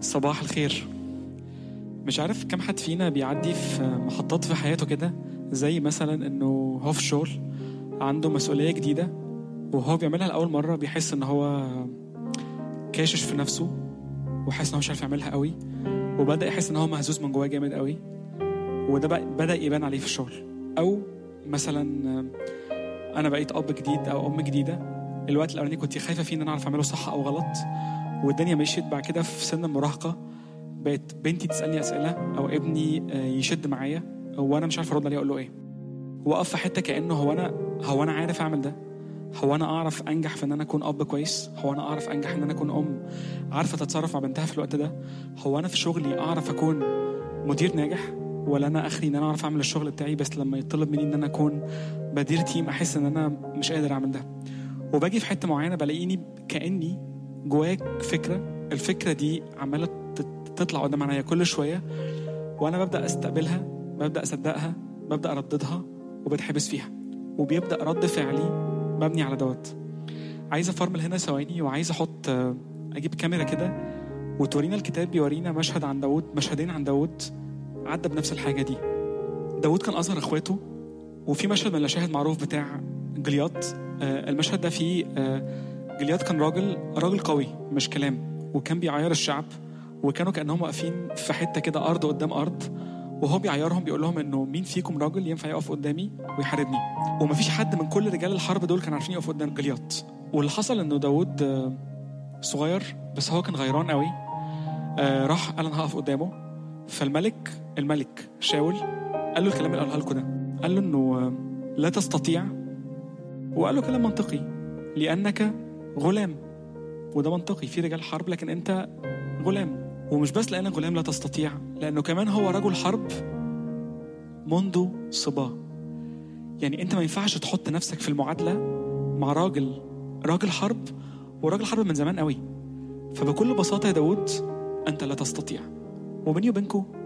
صباح الخير مش عارف كم حد فينا بيعدي في محطات في حياته كده زي مثلا انه هو في الشغل عنده مسؤولية جديدة وهو بيعملها لأول مرة بيحس ان هو كاشش في نفسه وحاسس ان هو مش عارف يعملها قوي وبدأ يحس ان هو مهزوز من جواه جامد قوي وده بقى بدأ يبان عليه في الشغل او مثلا انا بقيت اب جديد او ام جديده الوقت الاولاني كنت خايفه فيه ان انا اعرف اعمله صح او غلط والدنيا مشيت بعد كده في سن المراهقه بقت بنتي تسالني اسئله او ابني آه، يشد معايا وانا مش عارف ارد عليه اقول له ايه واقف في حته كانه هو انا هو انا عارف اعمل ده هو انا اعرف انجح في ان انا اكون اب كويس هو انا اعرف انجح ان انا اكون ام عارفه تتصرف مع بنتها في الوقت ده هو انا في شغلي اعرف اكون مدير ناجح ولا انا اخري ان انا اعرف اعمل الشغل بتاعي بس لما يطلب مني ان انا اكون بدير تيم احس ان انا مش قادر اعمل ده وباجي في حته معينه بلاقيني كاني جواك فكره الفكره دي عماله تت- تطلع قدام عينيا كل شويه وانا ببدا استقبلها ببدا اصدقها ببدا ارددها وبتحبس فيها وبيبدا رد فعلي مبني على دوت عايز افرمل هنا ثواني وعايز احط آه، اجيب كاميرا كده وتورينا الكتاب بيورينا مشهد عن داود مشهدين عن داود عدى بنفس الحاجه دي داود كان اصغر اخواته وفي مشهد من المشاهد معروف بتاع جليات آه، المشهد ده فيه آه، جليات كان راجل راجل قوي مش كلام وكان بيعير الشعب وكانوا كانهم واقفين في حته كده ارض قدام ارض وهو بيعيرهم بيقول لهم انه مين فيكم راجل ينفع يقف قدامي ويحاربني ومفيش حد من كل رجال الحرب دول كانوا عارفين يقفوا قدام جليات واللي حصل انه داود آه، صغير بس هو كان غيران قوي آه، راح قال انا هقف قدامه فالملك الملك شاول قال له الكلام اللي قالها لكم ده قال له انه آه، لا تستطيع وقال له كلام منطقي لانك غلام وده منطقي في رجال حرب لكن انت غلام ومش بس لانك غلام لا تستطيع لانه كمان هو رجل حرب منذ صباه يعني انت ما ينفعش تحط نفسك في المعادله مع راجل راجل حرب وراجل حرب من زمان قوي فبكل بساطه يا داود انت لا تستطيع وبيني وبينكم